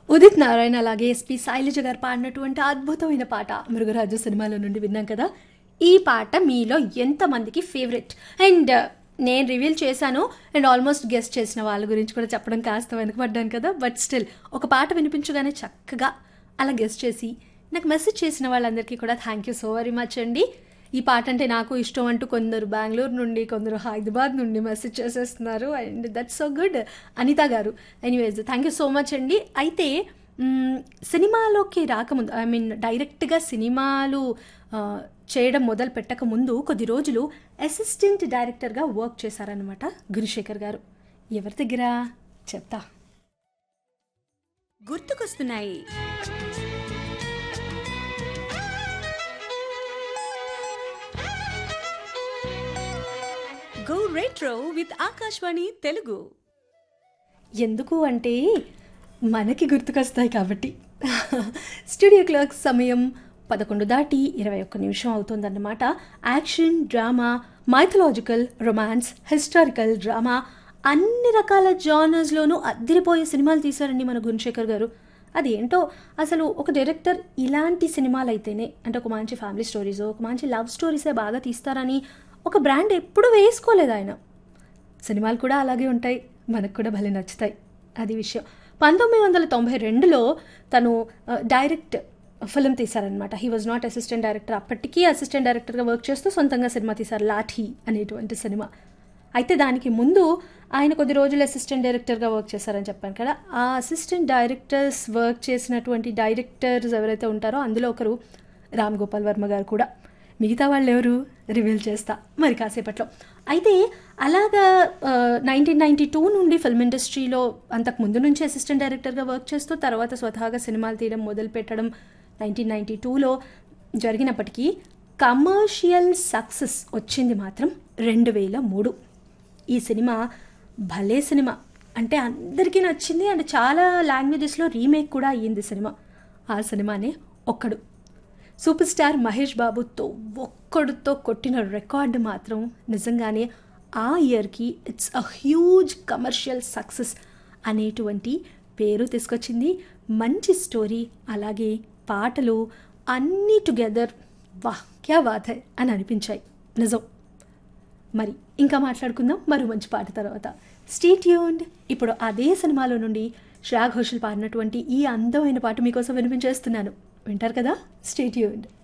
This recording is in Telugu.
ఉదిత్ నారాయణ అలాగే ఎస్పి శైలజ గారు పాడినటువంటి అద్భుతమైన పాట మృగరాజు సినిమాలో నుండి విన్నాం కదా ఈ పాట మీలో ఎంతమందికి ఫేవరెట్ అండ్ నేను రివీల్ చేశాను అండ్ ఆల్మోస్ట్ గెస్ట్ చేసిన వాళ్ళ గురించి కూడా చెప్పడం కాస్త వెనకబడ్డాను కదా బట్ స్టిల్ ఒక పాట వినిపించగానే చక్కగా అలా గెస్ట్ చేసి నాకు మెసేజ్ చేసిన వాళ్ళందరికీ కూడా thank you so very much అండి ఈ పాట అంటే నాకు ఇష్టం అంటూ కొందరు బెంగళూరు నుండి కొందరు హైదరాబాద్ నుండి మెసేజ్ చేసేస్తున్నారు and that's so good Anitha గారు anyways thank you so much అండి అయితే మ్, సినిమాలోకి రాకముందు ఐ మీన్ డైరెక్ట్గా సినిమాలు ఆ, చేయడం మొదలు పెట్టక ముందు కొద్ది రోజులు అసిస్టెంట్ డైరెక్టర్గా వర్క్ చేశారనమాట గురుశేఖర్ గారు ఎవరి దగ్గర చెప్తా గుర్తుకొస్తున్నాయి go retro with Akashvani Telugu ఎందుకు అంటే మనకి గుర్తుకొస్తాయి కాబట్టి స్టూడియో క్లాక్ సమయం పదకొండు దాటి ఇరవై ఒక్క నిమిషం అవుతుందన్నమాట action drama mythological romance historical drama అన్ని రకాల జానర్స్లోనూ అద్దరిపోయే సినిమాలు తీశారండి మన గుణశేఖర్ గారు అదేంటో అసలు ఒక డైరెక్టర్ ఇలాంటి సినిమాలు అయితేనే అంటే ఒక మంచి ఫ్యామిలీ స్టోరీస్ ఒక మంచి లవ్ స్టోరీసే బాగా తీస్తారని ఒక బ్రాండ్ ఎప్పుడూ వేసుకోలేదు ఆయన సినిమాలు కూడా అలాగే ఉంటాయి మనకు కూడా భలే నచ్చుతాయి అది విషయం పంతొమ్మిది వందల తొంభై రెండులో తను ఆ, డైరెక్ట్ ఫిలిం తీశారనమాట he was not assistant director అప్పటికీ అసిస్టెంట్ డైరెక్టర్గా వర్క్ చేస్తూ సొంతంగా సినిమా తీశారు లాఠీ అనేటువంటి సినిమా అయితే దానికి ముందు ఆయన కొద్ది రోజులు అసిస్టెంట్ డైరెక్టర్గా వర్క్ చేశారని చెప్పాను కదా ఆ అసిస్టెంట్ డైరెక్టర్స్ వర్క్ చేసినటువంటి డైరెక్టర్స్ ఎవరైతే ఉంటారో అందులో ఒకరు రామ్ గోపాల్ వర్మ గారు కూడా మిగతా వాళ్ళు ఎవరు రివీల్ చేస్తా మరి కాసేపట్లో అయితే అలాగా నైన్టీన్ నైంటీ టూ నుండి ఫిల్మ్ ఇండస్ట్రీలో అంతకు ముందు నుంచి అసిస్టెంట్ డైరెక్టర్గా వర్క్ చేస్తూ తర్వాత స్వతహాగా సినిమాలు తీయడం మొదలు పెట్టడం నైన్టీన్ నైంటీ టూలో జరిగినప్పటికీ కమర్షియల్ సక్సెస్ వచ్చింది మాత్రం రెండు వేల మూడు ఈ సినిమా భలే సినిమా అంటే అందరికీ నచ్చింది అండ్ చాలా లాంగ్వేజెస్లో రీమేక్ కూడా అయ్యింది సినిమా ఆ సినిమానే ఒక్కడు సూపర్ స్టార్ మహేష్ బాబుతో ఒక్కడితో కొట్టిన రికార్డు మాత్రం నిజంగానే ఆ ఇయర్కి it's a huge commercial success అనేటువంటి పేరు తీసుకొచ్చింది మంచి స్టోరీ అలాగే పాటలు అన్నీ టుగెదర్ వాహ్ క్యా బాత్ హై అని అనిపించాయి నిజం మరి ఇంకా మాట్లాడుకుందాం మరో మంచి పాట తర్వాత స్టేట్ యూన్డ్ ఇప్పుడు అదే సినిమాలో నుండి శ్రేయా ఘోషల్ పాడినటువంటి ఈ అందమైన పాట మీకోసం వినిపించేస్తున్నాను వింటారు కదా స్టేట్ యూన్డ్